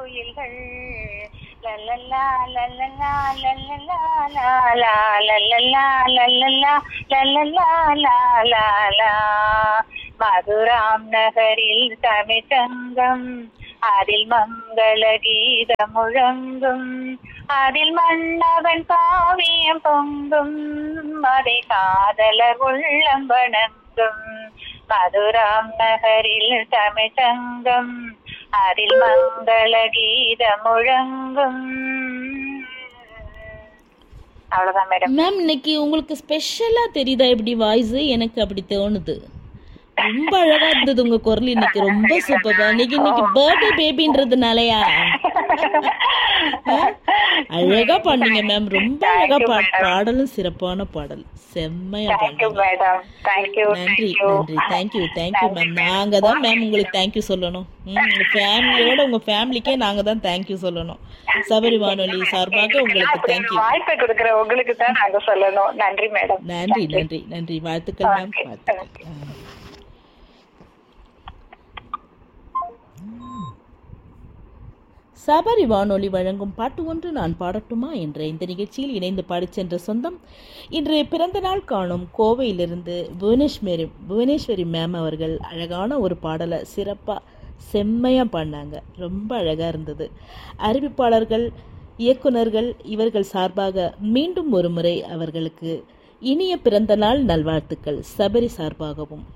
குயில்கள் லல்லல்லா லல்லல்லா லல்லல்லா லாலா லல்லல்லா லல்லல்லா லல்லல்லா லாலா மதுராம் நகரில் தமிழ்ச்சங்கம் அதில் மங்கள கீதம் முழங்கும் அதில் மன்னவன் காவியம் பொங்கும் அதை காதலர் உள்ளம் வணங்கும் மதுராம் நகரில் தமிழ்ச்சங்கம் அதில் மங்கள கீதம் முழங்கும் அவ்வளவுதான் மேடம் மேம் இன்னைக்கு உங்களுக்கு ஸ்பெஷலா தெரியுதா இப்படி வாய்ஸ் எனக்கு அப்படி தோணுது ரொம்ப அழகா இருந்தது உங்க குரல் இன்னைக்கு ரொம்ப சூப்பர் இன்னைக்கு இன்னைக்கு பர்த்டே பேபின்றதுனாலயா அழகா பண்ணீங்க மேம் ரொம்ப அழகா பா பாடலும் சிறப்பான பாடல் செம்மையா தேங்க்யூ பண்ணீங்க மேடம் தேங்க்யூ நன்றி நன்றி தேங்க்யூ தேங்க்யூ மேம் நாங்க தான் மேம் உங்களுக்கு தேங்க்யூ சொல்லணும் ம், உங்க ஃபேமிலியோட உங்க ஃபேமிலிக்கே நாங்க தான் தேங்க்யூ சொல்லணும் சபரி வானொலி சார்பாக உங்களுக்கு தேங்க்யூ வாய்ப்பை கொடுக்குற உங்களுக்கு தான் நாங்க சொல்லணும் நன்றி மேடம் நன்றி நன்றி நன்றி வாழ்த்துக்கள் மேம் Okay, வாழ்த்துக்கள் ஆ. சபரி வானொலி வழங்கும் பாட்டு ஒன்று நான் பாடட்டுமா என்ற இந்த நிகழ்ச்சியில் இணைந்து பாடிச் சென்ற சொந்தம் இன்று பிறந்த நாள் காணும் கோவையிலிருந்து புவனேஸ்வரி புவனேஸ்வரி மேம் அவர்கள் அழகான ஒரு பாடலை சிறப்பாக செம்மையாக பாடினாங்க ரொம்ப அழகாக இருந்தது அறிவிப்பாளர்கள் இயக்குனர்கள் இவர்கள் சார்பாக மீண்டும் ஒரு முறை அவர்களுக்கு இனிய பிறந்த நாள் நல்வாழ்த்துக்கள் சபரி சார்பாகவும்